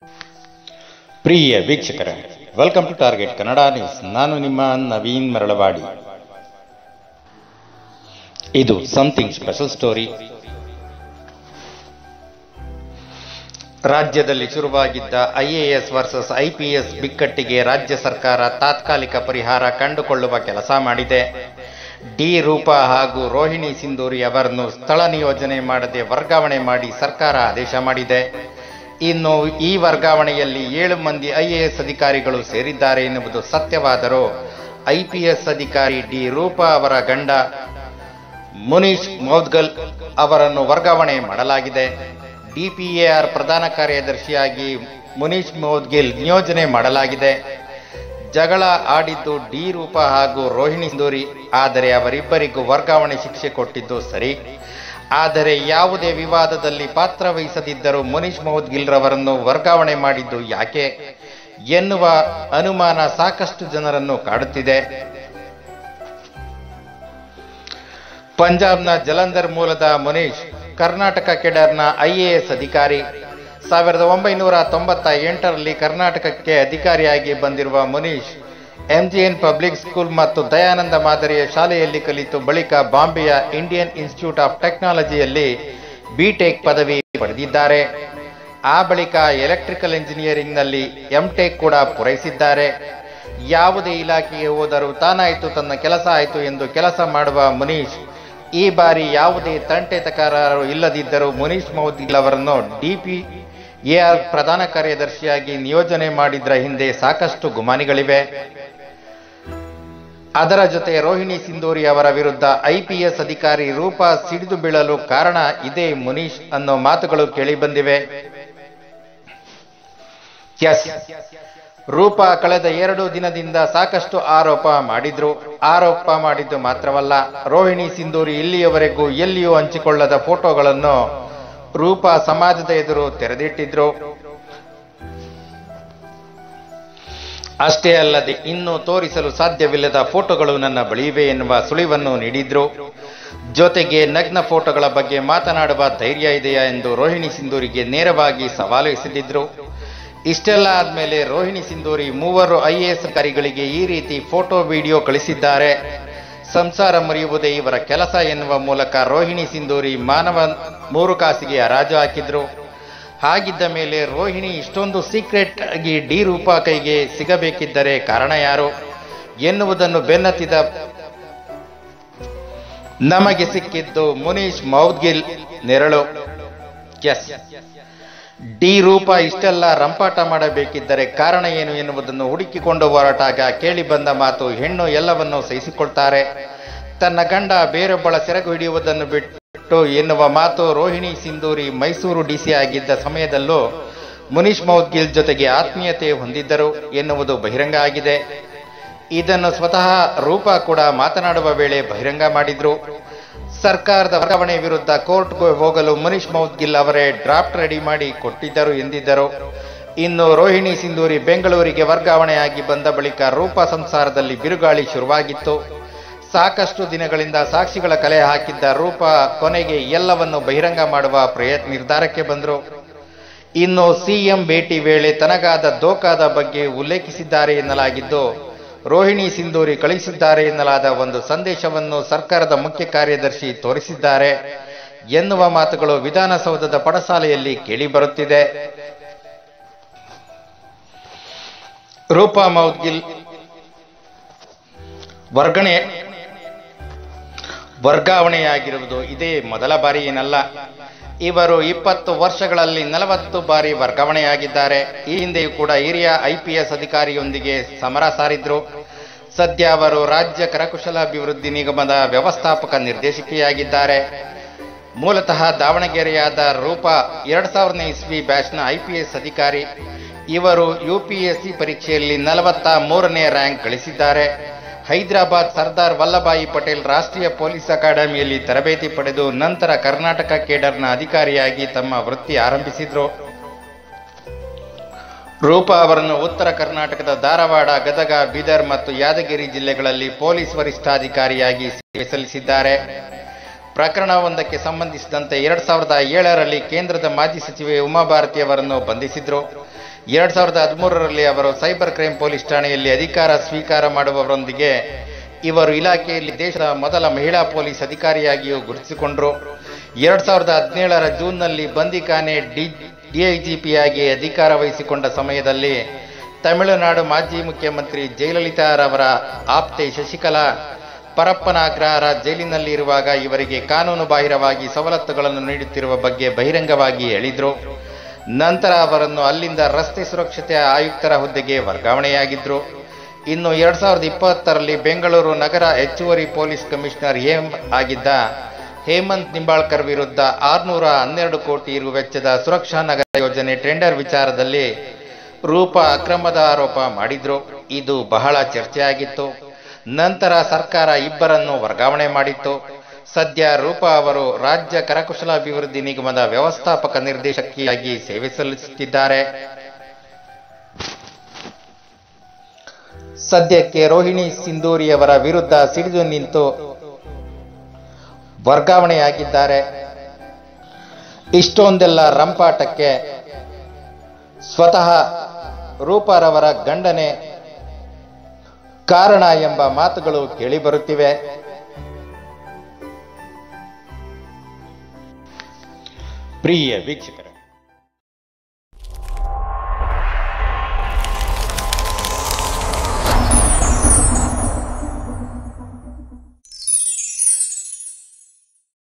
ಪ್ರಿಯ ವೀಕ್ಷಕರೇ welcome to target Kannada news ನಾನು ನಿಮ್ಮ ನವೀನ್ ಮರಳವಾಡಿ ಇದು ಸಮಥಿಂಗ್ ಸ್ಪೆಷಲ್ ಸ್ಟೋರಿ ರಾಜ್ಯದಲ್ಲಿ ಶುರುವಾಗಿದ್ದ ಐಎಎಸ್ ವರ್ಸಸ್ ಐಪಿಎಸ್ ಬಿಕ್ಕಟ್ಟಿಗೆ ರಾಜ್ಯ ಸರ್ಕಾರ ತಾತ್ಕಾಲಿಕ ಪರಿಹಾರ ಕಂಡುಕೊಳ್ಳುವ ಕೆಲಸ ಮಾಡಿದೆ ಡಿ ರೂಪಾ ಹಾಗೂ ರೋಹಿಣಿ ಸಿಂಧೂರಿ ಅವರನ್ನು ಸ್ಥಳ ನಿಯೋಜನೆ ಮಾಡದೆ ವರ್ಗಾವಣೆ ಮಾಡಿ ಸರ್ಕಾರ ಆದೇಶ ಮಾಡಿದೆ ಇನ್ನು ಈ ವರ್ಗಾವಣೆಯಲ್ಲಿ ಏಳು ಮಂದಿ ಐಎಎಸ್ ಅಧಿಕಾರಿಗಳು ಸೇರಿದ್ದಾರೆ ಎನ್ನುವುದು ಸತ್ಯವಾದರೂ ಐಪಿಎಸ್ ಅಧಿಕಾರಿ ಡಿ ರೂಪಾ ಅವರ ಗಂಡ ಮುನೀಶ್ ಮೌದ್ಗಲ್ ಅವರನ್ನು ವರ್ಗಾವಣೆ ಮಾಡಲಾಗಿದೆ ಡಿಪಿಎಆರ್ ಪ್ರಧಾನ ಕಾರ್ಯದರ್ಶಿಯಾಗಿ ಮುನೀಶ್ ಮೌದ್ಗಿಲ್ ನಿಯೋಜನೆ ಮಾಡಲಾಗಿದೆ ಜಗಳ ಆಡಿದ್ದು ಡಿ ರೂಪ ಹಾಗೂ ರೋಹಿಣಿ ಸಿಂಧೂರಿ ಆದರೆ ಅವರಿಬ್ಬರಿಗೂ ವರ್ಗಾವಣೆ ಶಿಕ್ಷೆ ಕೊಟ್ಟಿದ್ದು ಸರಿ ಆದರೆ ಯಾವುದೇ ವಿವಾದದಲ್ಲಿ ಪಾತ್ರ ವಹಿಸದಿದ್ದರೂ ಮುನೀಶ್ ಮೌದ್ಗಿಲ್ ರವರನ್ನು ವರ್ಗಾವಣೆ ಮಾಡಿದ್ದು ಯಾಕೆ ಎನ್ನುವ ಅನುಮಾನ ಸಾಕಷ್ಟು ಜನರನ್ನು ಕಾಡುತ್ತಿದೆ ಪಂಜಾಬ್ನ ಜಲಂಧರ್ ಮೂಲದ ಮುನೀಶ್ ಕರ್ನಾಟಕ ಕೆಡರ್ನ ಐಎಎಸ್ ಅಧಿಕಾರಿ ಸಾವಿರದ ಒಂಬೈನೂರ ತೊಂಬತ್ತ ಎಂಟರಲ್ಲಿ ಕರ್ನಾಟಕಕ್ಕೆ ಅಧಿಕಾರಿಯಾಗಿ ಬಂದಿರುವ ಮುನೀಶ್ ಎಂಜಿಎನ್ ಪಬ್ಲಿಕ್ ಸ್ಕೂಲ್ ಮತ್ತು ದಯಾನಂದ ಮಾದರಿಯ ಶಾಲೆಯಲ್ಲಿ ಕಲಿತು ಬಳಿಕ ಬಾಂಬೆಯ ಇಂಡಿಯನ್ ಇನ್ಸ್ಟಿಟ್ಯೂಟ್ ಆಫ್ ಟೆಕ್ನಾಲಜಿಯಲ್ಲಿ ಬಿಟೆಕ್ ಪದವಿ ಪಡೆದಿದ್ದಾರೆ ಆ ಬಳಿಕ ಎಲೆಕ್ಟ್ರಿಕಲ್ ಇಂಜಿನಿಯರಿಂಗ್ನಲ್ಲಿ ಎಂಟೆಕ್ ಕೂಡ ಪೂರೈಸಿದ್ದಾರೆ ಯಾವುದೇ ಇಲಾಖೆಗೆ ಹೋದರೂ ತಾನಾಯಿತು ತನ್ನ ಕೆಲಸ ಆಯಿತು ಎಂದು ಕೆಲಸ ಮಾಡುವ ಮುನೀಶ್ ಈ ಬಾರಿ ಯಾವುದೇ ತಂಟೆ ತಕರಾರು ಇಲ್ಲದಿದ್ದರೂ ಮುನೀಶ್ ಮೌದಿಲ್ ಅವರನ್ನು ಡಿಪಿ ಎಆರ್ ಪ್ರಧಾನ ಕಾರ್ಯದರ್ಶಿಯಾಗಿ ನಿಯೋಜನೆ ಮಾಡಿದ್ರ ಹಿಂದೆ ಸಾಕಷ್ಟು ಗುಮಾನಿಗಳಿವೆ ಅದರ ಜೊತೆ ರೋಹಿಣಿ ಸಿಂಧೂರಿ ಅವರ ವಿರುದ್ಧ ಐಪಿಎಸ್ ಅಧಿಕಾರಿ ರೂಪಾ ಸಿಡಿದು ಬೀಳಲು ಕಾರಣ ಇದೇ ಮುನೀಶ್ ಅನ್ನೋ ಮಾತುಗಳು ಕೇಳಿಬಂದಿವೆ ಎಸ್ ರೂಪಾ ಕಳೆದ ಎರಡು ದಿನದಿಂದ ಸಾಕಷ್ಟು ಆರೋಪ ಮಾಡಿದ್ರು ಆರೋಪ ಮಾಡಿದ್ದು ಮಾತ್ರವಲ್ಲ ರೋಹಿಣಿ ಸಿಂಧೂರಿ ಇಲ್ಲಿಯವರೆಗೂ ಎಲ್ಲಿಯೂ ಹಂಚಿಕೊಳ್ಳದ ಫೋಟೋಗಳನ್ನು ರೂಪಾ ಸಮಾಜದ ಎದುರು ತೆರೆದಿಟ್ಟಿದ್ರು ಅಷ್ಟೇ ಅಲ್ಲದೆ ಇನ್ನೂ ತೋರಿಸಲು ಸಾಧ್ಯವಿಲ್ಲದ ಫೋಟೋಗಳು ನನ್ನ ಬಳಿಯಿವೆ ಎನ್ನುವ ಸುಳಿವನ್ನು ನೀಡಿದ್ರು ಜೊತೆಗೆ ನಗ್ನ ಫೋಟೋಗಳ ಬಗ್ಗೆ ಮಾತನಾಡುವ ಧೈರ್ಯ ಇದೆಯಾ ಎಂದು ರೋಹಿಣಿ ಸಿಂಧೂರಿಗೆ ನೇರವಾಗಿ ಸವಾಲು ಎಸೆದಿದ್ರು ಇಷ್ಟೆಲ್ಲ ಆದ್ಮೇಲೆ ರೋಹಿಣಿ ಸಿಂಧೂರಿ ಮೂವರು ಐಎಎಸ್ ಅಧಿಕಾರಿಗಳಿಗೆ ಈ ರೀತಿ ಫೋಟೋ ವಿಡಿಯೋ ಕಳಿಸಿದ್ದಾರೆ ಸಂಸಾರ ಮುರಿಯುವುದೇ ಇವರ ಕೆಲಸ ಎನ್ನುವ ಮೂಲಕ ರೋಹಿಣಿ ಸಿಂಧೂರಿ ಮಾನವ ಮೂರು ಕಾಸಿಗೆ ಹರಾಜು ಹಾಕಿದ್ರು ಹಾಗಿದ್ದ ಮೇಲೆ ರೋಹಿಣಿ ಇಷ್ಟೊಂದು ಸೀಕ್ರೆಟ್ ಆಗಿ ಡಿ ರೂಪಾ ಕೈಗೆ ಸಿಗಬೇಕಿದ್ದರೆ ಕಾರಣ ಯಾರು ಎನ್ನುವುದನ್ನು ಬೆನ್ನತ್ತಿದ ನಮಗೆ ಸಿಕ್ಕಿದ್ದು ಮುನೀಶ್ ಮೌದ್ಗಿಲ್ ನೆರಳು ಎಸ್ ಡಿ ರೂಪ ಇಷ್ಟೆಲ್ಲ ರಂಪಾಟ ಮಾಡಬೇಕಿದ್ದರೆ ಕಾರಣ ಏನು ಎನ್ನುವುದನ್ನು ಹುಡುಕಿಕೊಂಡು ಹೊರಟಾಗ ಕೇಳಿ ಬಂದ ಮಾತು ಹೆಣ್ಣು ಎಲ್ಲವನ್ನೂ ಸಹಿಸಿಕೊಳ್ತಾರೆ ತನ್ನ ಗಂಡ ಬೇರೊಬ್ಬಳ ಸೆರಗು ಹಿಡಿಯುವುದನ್ನು ಬಿಟ್ಟು ಎನ್ನುವ ಮಾತು ರೋಹಿಣಿ ಸಿಂಧೂರಿ ಮೈಸೂರು ಡಿಸಿ ಆಗಿದ್ದ ಸಮಯದಲ್ಲೂ ಮುನೀಶ್ ಮೌದ್ಗಿಲ್ ಜೊತೆಗೆ ಆತ್ಮೀಯತೆ ಹೊಂದಿದ್ದರು ಎನ್ನುವುದು ಬಹಿರಂಗ ಆಗಿದೆ ಇದನ್ನು ಸ್ವತಃ ರೂಪ ಕೂಡ ಮಾತನಾಡುವ ವೇಳೆ ಬಹಿರಂಗ ಮಾಡಿದ್ರು ಸರ್ಕಾರದ ವರ್ಗಾವಣೆ ವಿರುದ್ಧ ಕೋರ್ಟ್ಗೆ ಹೋಗಲು ಮುನೀಶ್ ಮೌದ್ಗಿಲ್ ಅವರೇ ಡ್ರಾಫ್ಟ್ ರೆಡಿ ಮಾಡಿ ಕೊಟ್ಟಿದ್ದರು ಎಂದಿದ್ದರು ಇನ್ನು ರೋಹಿಣಿ ಸಿಂಧೂರಿ ಬೆಂಗಳೂರಿಗೆ ವರ್ಗಾವಣೆಯಾಗಿ ಬಂದ ಬಳಿಕ ರೂಪ ಸಂಸಾರದಲ್ಲಿ ಬಿರುಗಾಳಿ ಶುರುವಾಗಿತ್ತು ಸಾಕಷ್ಟು ದಿನಗಳಿಂದ ಸಾಕ್ಷಿಗಳ ಕಲೆ ಹಾಕಿದ್ದ ರೂಪ ಕೊನೆಗೆ ಎಲ್ಲವನ್ನು ಬಹಿರಂಗ ಮಾಡುವ ಪ್ರಯತ್ನ ನಿರ್ಧಾರಕ್ಕೆ ಬಂದರು ಇನ್ನು ಸಿಎಂ ಭೇಟಿ ವೇಳೆ ತನಗಾದ ದೋಖಾದ ಬಗ್ಗೆ ಉಲ್ಲೇಖಿಸಿದ್ದಾರೆ ಎನ್ನಲಾಗಿದ್ದು ರೋಹಿಣಿ ಸಿಂಧೂರಿ ಕಳಿಸಿದ್ದಾರೆ ಎನ್ನಲಾದ ಒಂದು ಸಂದೇಶವನ್ನು ಸರ್ಕಾರದ ಮುಖ್ಯ ಕಾರ್ಯದರ್ಶಿ ತೋರಿಸಿದ್ದಾರೆ ಎನ್ನುವ ಮಾತುಗಳು ವಿಧಾನಸೌಧದ ಪಡಸಾಲೆಯಲ್ಲಿ ಕೇಳಿಬರುತ್ತಿದೆ ರೂಪಾ ಮೌದ್ಗಿಲ್ ವರ್ಗಣೆ ವರ್ಗಾವಣೆಯಾಗಿರುವುದು ಇದೇ ಮೊದಲ ಬಾರಿ ಏನಲ್ಲ ಇವರು ಇಪ್ಪತ್ತು ವರ್ಷಗಳಲ್ಲಿ ನಲವತ್ತು ಬಾರಿ ವರ್ಗಾವಣೆಯಾಗಿದ್ದಾರೆ ಈ ಹಿಂದೆಯೂ ಕೂಡ ಹಿರಿಯ ಐಪಿಎಸ್ ಅಧಿಕಾರಿಯೊಂದಿಗೆ ಸಮರ ಸಾರಿದ್ರು ಸದ್ಯ ಅವರು ರಾಜ್ಯ ಕರಕುಶಲಾಭಿವೃದ್ಧಿ ನಿಗಮದ ವ್ಯವಸ್ಥಾಪಕ ನಿರ್ದೇಶಕಿಯಾಗಿದ್ದಾರೆ ಮೂಲತಃ ದಾವಣಗೆರೆಯಾದ ರೂಪ ಎರಡ್ ಸಾವಿರನೇ ಇಸ್ವಿ ಬ್ಯಾಚ್ನ ಐಪಿಎಸ್ ಅಧಿಕಾರಿ ಇವರು ಯುಪಿಎಸ್ಸಿ ಪರೀಕ್ಷೆಯಲ್ಲಿ ನಲವತ್ತ ಮೂರನೇ ರ್ಯಾಂಕ್ ಗಳಿಸಿದ್ದಾರೆ ಹೈದರಾಬಾದ್ ಸರ್ದಾರ್ ವಲ್ಲಭಾಯಿ ಪಟೇಲ್ ರಾಷ್ಟ್ರೀಯ ಪೊಲೀಸ್ ಅಕಾಡೆಮಿಯಲ್ಲಿ ತರಬೇತಿ ಪಡೆದು ನಂತರ ಕರ್ನಾಟಕ ಕೇಡರ್ನ ಅಧಿಕಾರಿಯಾಗಿ ತಮ್ಮ ವೃತ್ತಿ ಆರಂಭಿಸಿದ್ರು ರೂಪಾ ಅವರನ್ನು ಉತ್ತರ ಕರ್ನಾಟಕದ ಧಾರವಾಡ ಗದಗ ಬೀದರ್ ಮತ್ತು ಯಾದಗಿರಿ ಜಿಲ್ಲೆಗಳಲ್ಲಿ ಪೊಲೀಸ್ ವರಿಷ್ಠಾಧಿಕಾರಿಯಾಗಿ ಸೇವೆ ಸಲ್ಲಿಸಿದ್ದಾರೆ ಪ್ರಕರಣವೊಂದಕ್ಕೆ ಸಂಬಂಧಿಸಿದಂತೆ ಎರಡ್ ಸಾವಿರದ ಏಳರಲ್ಲಿ ಕೇಂದ್ರದ ಮಾಜಿ ಸಚಿವೆ ಉಮಾಭಾರತಿ ಅವರನ್ನು ಬಂಧಿಸಿದ್ರು ಎರಡ್ ಸಾವಿರದ ಹದಿಮೂರರಲ್ಲಿ ಅವರು ಸೈಬರ್ ಕ್ರೈಮ್ ಪೊಲೀಸ್ ಠಾಣೆಯಲ್ಲಿ ಅಧಿಕಾರ ಸ್ವೀಕಾರ ಮಾಡುವವರೊಂದಿಗೆ ಇವರು ಇಲಾಖೆಯಲ್ಲಿ ದೇಶದ ಮೊದಲ ಮಹಿಳಾ ಪೊಲೀಸ್ ಅಧಿಕಾರಿಯಾಗಿಯೂ ಗುರುತಿಸಿಕೊಂಡ್ರು ಎರಡ್ ಸಾವಿರದ ಹದಿನೇಳರ ಜೂನ್ನಲ್ಲಿ ಬಂದಿಖಾನೆ ಡಿ ಡಿಐಜಿಪಿಯಾಗಿ ಅಧಿಕಾರ ವಹಿಸಿಕೊಂಡ ಸಮಯದಲ್ಲಿ ತಮಿಳುನಾಡು ಮಾಜಿ ಮುಖ್ಯಮಂತ್ರಿ ಜಯಲಲಿತಾರವರ ಆಪ್ತೆ ಶಶಿಕಲಾ ಪರಪ್ಪನ ಅಗ್ರಹಾರ ಜೈಲಿನಲ್ಲಿ ಇರುವಾಗ ಇವರಿಗೆ ಕಾನೂನು ಬಾಹಿರವಾಗಿ ಸವಲತ್ತುಗಳನ್ನು ನೀಡುತ್ತಿರುವ ಬಗ್ಗೆ ಬಹಿರಂಗವಾಗಿ ಹೇಳಿದ್ರು ನಂತರ ಅವರನ್ನು ಅಲ್ಲಿಂದ ರಸ್ತೆ ಸುರಕ್ಷತೆ ಆಯುಕ್ತರ ಹುದ್ದೆಗೆ ವರ್ಗಾವಣೆಯಾಗಿದ್ರು ಇನ್ನು ಎರಡ್ ಸಾವಿರದ ಇಪ್ಪತ್ತರಲ್ಲಿ ಬೆಂಗಳೂರು ನಗರ ಹೆಚ್ಚುವರಿ ಪೊಲೀಸ್ ಕಮಿಷನರ್ ಹೇಮ್ ಆಗಿದ್ದ ಹೇಮಂತ್ ನಿಂಬಾಳ್ಕರ್ ವಿರುದ್ಧ ಆರ್ನೂರ ಹನ್ನೆರಡು ಕೋಟಿ ರು ವೆಚ್ಚದ ಸುರಕ್ಷಾ ನಗರ ಯೋಜನೆ ಟೆಂಡರ್ ವಿಚಾರದಲ್ಲಿ ರೂಪ ಅಕ್ರಮದ ಆರೋಪ ಮಾಡಿದ್ರು ಇದು ಬಹಳ ಚರ್ಚೆಯಾಗಿತ್ತು ನಂತರ ಸರ್ಕಾರ ಇಬ್ಬರನ್ನು ವರ್ಗಾವಣೆ ಮಾಡಿತ್ತು ಸದ್ಯ ರೂಪಾ ಅವರು ರಾಜ್ಯ ಕರಕುಶಲಾಭಿವೃದ್ಧಿ ನಿಗಮದ ವ್ಯವಸ್ಥಾಪಕ ನಿರ್ದೇಶಕಿಯಾಗಿ ಸೇವೆ ಸಲ್ಲಿಸುತ್ತಿದ್ದಾರೆ ಸದ್ಯಕ್ಕೆ ರೋಹಿಣಿ ಸಿಂಧೂರಿಯವರ ವಿರುದ್ಧ ಸಿಡಿದು ನಿಂತು ವರ್ಗಾವಣೆಯಾಗಿದ್ದಾರೆ ಇಷ್ಟೊಂದೆಲ್ಲ ರಂಪಾಟಕ್ಕೆ ಸ್ವತಃ ರೂಪಾರವರ ಗಂಡನೆ ಕಾರಣ ಎಂಬ ಮಾತುಗಳು ಕೇಳಿಬರುತ್ತಿವೆ ಪ್ರಿಯ ವೀಕ್ಷಕರೇ